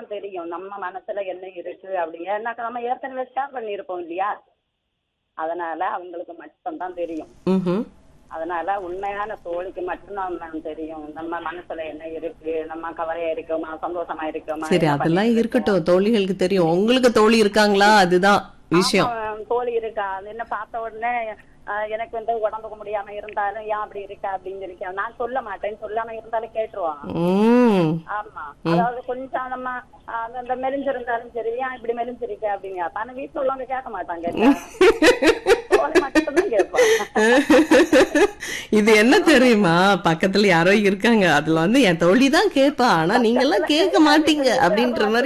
தான் தெரியும் நம்ம மனசுல என்ன இருக்கு அப்படிங்க ஏன்னாக்கா நம்ம ஏற்கனவே ஷேர் பண்ணியிருப்போம் இல்லையா அதனால அவங்களுக்கு மட்டும்தான் தெரியும் ம்ஹும். அதனால உண்மையான தோழிக்கு மட்டும்தான் மேம் தெரியும் நம்ம மனசுல என்ன இருக்கு நம்ம கவலையா இருக்கோமா சந்தோஷமா இருக்கோமா சரி என்ன அதெல்லாம் பண்ணிட்டு இருக்கட்டும் தோழிகளுக்கு தெரியும் உங்களுக்கு தோழி இருக்காங்களா அதுதான் விஷயம் ஆமா, தோழி இருக்கா அது என்ன பார்த்த உடனே ஆஹ், எனக்கு வந்து உடம்புக்கு முடியாம இருந்தாலும் ஏன் அப்படி இருக்கா அப்படின்னு சொல்லி கே- நான் சொல்ல மாட்டேன் சொல்லாம இருந்தாலும் கேட்டுருவான் உம் ஆமா அதாவது கொஞ்சம் நம்ம ஆஹ், அந்த- அந்த மெலிஞ்சிருந்தாலும் சரி ஏன் இப்படி மெலிஞ்சிருக்க அப்படிங்க ஆனா வீட்டுல உள்ளவங்க கேட்க மாட்டாங்க தோழி மட்டும்தான் கேட்பான் இது என்ன தெரியுமா பக்கத்துல யாரோ இருக்காங்க அதுல வந்து என் தோழி தான் கேட்பா ஆனா நீங்க எல்லாம் கேட்க மாட்டீங்க அப்படின்ற மாதிரி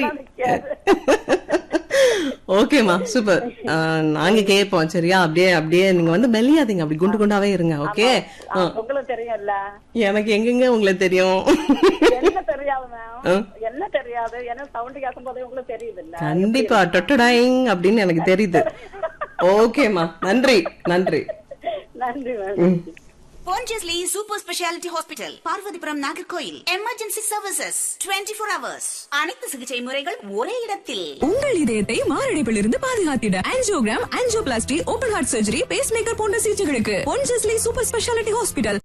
ஓகேமா சூப்பர் நாங்க கேட்போம் சரியா அப்படியே அப்படியே நீங்க வந்து மெல்லியாதீங்க அப்படி குண்டு குண்டாவே இருங்க ஓகே ஆஹ், உங்களுக்கு தெரியும்ல எனக்கு எங்கெங்க உங்களுக்கு தெரியும் என்ன தெரியாது மேம் என்ன தெரியாது ஏன்னா சவுண்ட் கேட்கும் போதே உங்களுக்கு தெரியுது இல்ல கண்டிப்பா டொட்டடாயிங் அப்படின்னு எனக்கு தெரியுது ஓகேமா நன்றி நன்றி நன்றி ma'am Pondicherry super speciality hospital Parvathipuram Nagercoil emergency services 24 four hours அனைத்து சிகிச்சை முறைகள் ஒரே இடத்தில் உங்கள் இதயத்தை மாரடைப்பிலிருந்து பாதுகாத்திட angiogram angioplasty open heart surgery pacemaker போன்ற சிகிச்சைகளுக்கு Ponjesly super speciality hospital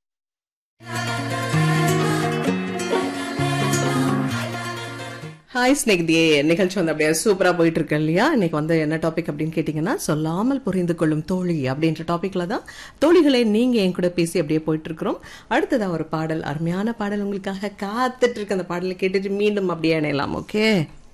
hi ஸ்னேக்தியே நிகழ்ச்சி வந்து அப்படியே சூப்பரா போயிட்டு இருக்கு இல்லையா இன்னைக்கு வந்து என்ன டாபிக் அப்படின்னு கேட்டீங்கன்னா சொல்லாமல் புரிந்து கொள்ளும் தோழி அப்படின்ற டாபிக்ல தான் தோழிகளே நீங்க என் கூட பேசி அப்படியே போயிட்டு இருக்கிறோம் அடுத்ததா ஒரு பாடல் அருமையான பாடல் உங்களுக்காக காத்துட்டு இருக்க அந்த பாடலை கேட்டுட்டு மீண்டும் அப்படியே இணையலாம் ஓகே